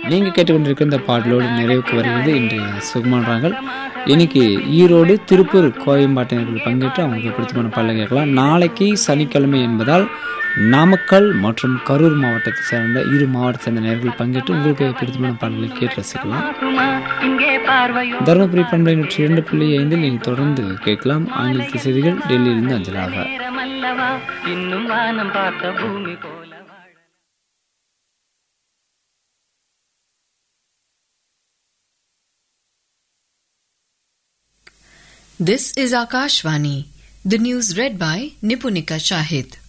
நீங்கள் கேட்டுக்கொண்டிருக்கிற இந்த பாடலோடு நிறைவுக்கு வருகிறது இன்றைய சுகுமான்றாங்கள் இன்னைக்கு ஈரோடு திருப்பூர் கோயம்பாட்டினர்கள் பங்கேற்று அவங்களுக்கு பிடித்தமான பாடலை கேட்கலாம் நாளைக்கு சனிக்கிழமை என்பதால் நாமக்கல் மற்றும் கரூர் மாவட்டத்தை சேர்ந்த இரு மாவட்டத்தை சேர்ந்த நேர்கள் பங்கேற்று உங்களுக்கு பிடித்தமான பாடல்களை கேட்டு ரசிக்கலாம் இங்கே பார்வையோ தருமபுரி பண்பலை நூற்றி இரண்டு புள்ளி ஐந்தில் நீங்கள் தொடர்ந்து கேட்கலாம் ஆங்கிலத்து செய்திகள் டெல்லியிலிருந்து அஞ்சலாக நேரமல்லவா இன்னும் வானம் பார்த்த பூமி போல வாழ This is Akashvani. The news read by Nipunika Shahid.